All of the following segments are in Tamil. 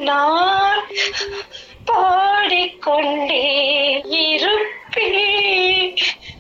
நான் பாடிக்கொண்டே இருப்பேன்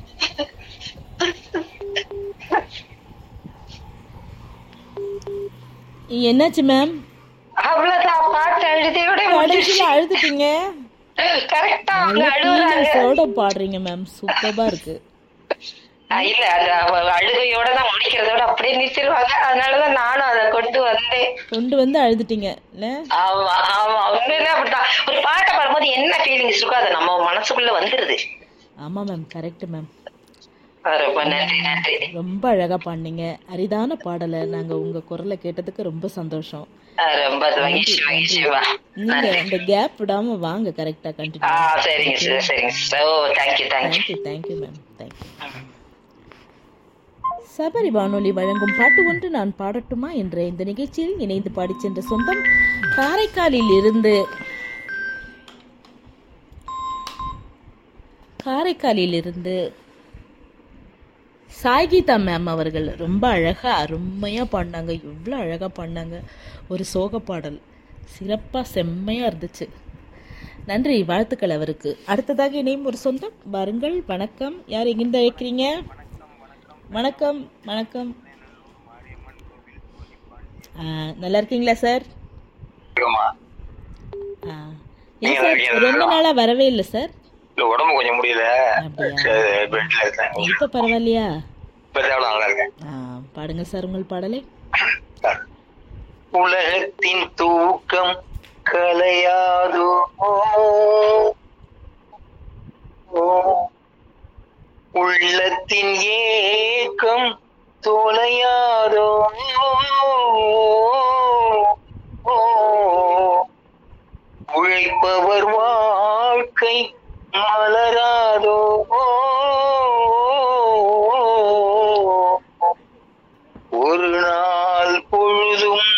என்னாச்சு மேம் அவ்வளவுதான் பாட்டு அழுதையோட கடைசியில் அழுதுட்டீங்க கரெக்டா அவங்க நல்லா அழுகுறாங்க ஃபீலிங்ஸோட பாடுறீங்க மேம் சூப்பராக இருக்கு அஹ் இல்ல அது அவ அழுகையோட தான் முடிக்கிறதோட அப்படியே நிறுத்திடுவாங்க அதனாலதான் நானும் அதை கொண்டு வந்தேன் கொண்டு வந்து அழுதுட்டீங்க இல்ல ஆமா ஆமா உண்மையிலே அப்படிதான் ஒரு பாட்டை பாடும்போது என்ன ஃபீலிங்ஸ் இருக்கோ அது நம்ம மனசுக்குள்ள வந்துருது ஆமா மேம் கரெக்ட் மேம் அஹ் ரொம்ப நன்றி நன்றி ரொம்ப அழகா பாடினீங்க அரிதான பாடலை நாங்க உங்க குரலை கேட்டதுக்கு ரொம்ப சந்தோஷம் அஹ் ரொம்ப மகிழ்ச்சி மகிழ்ச்சிவா நீங்க அந்த கேப் விடாம வாங்க கரெக்டா ஆ கண்டினியூ சரிங்க சார் சரிங்க சார் ஓ thank you thank you thank you thank you ma'am thank you Sabari வானொலி வழங்கும் பாட்டு ஒன்று நான் பாடட்டுமா என்ற இந்த நிகழ்ச்சியில் இணைந்து பாடிச் சென்ற சொந்தம் காரைக்காலில் இருந்து காரைக்காலில் இருந்து சாய்கீதா மேம் அவர்கள் ரொம்ப அழகா அருமையாக பாடினாங்க எவ்வளோ அழகாக பாடினாங்க ஒரு சோக பாடல் சிறப்பாக செம்மையாக இருந்துச்சு நன்றி வாழ்த்துக்கள் அவருக்கு அடுத்ததாக இணையும் ஒரு சொந்தம் வாருங்கள் வணக்கம் யார் எங்கிருந்து அழைக்கிறீங்க வணக்கம் வணக்கம் ஆ, நல்லா இருக்கீங்களா சார் இருக்குமா ஆ, ஏன் சார் ரெண்டு நாளாக வரவே இல்லை சார் இல்ல உடம்பு கொஞ்சம் முடியல அப்படியா சரி, பெட்ல இருக்கேன் இப்போ பரவாயில்லையா இப்ப தேவை நல்லா இருக்கேன் ஆ, பாடுங்க சார் உங்கள் பாடலை உலகத்தின் தூக்கம் கலையாதோ உள்ளத்தின் ஏக்கம் தொலையாதோ உழைப்பவர் வாழ்க்கை மலராதோ ஒரு நாள் பொழுதும்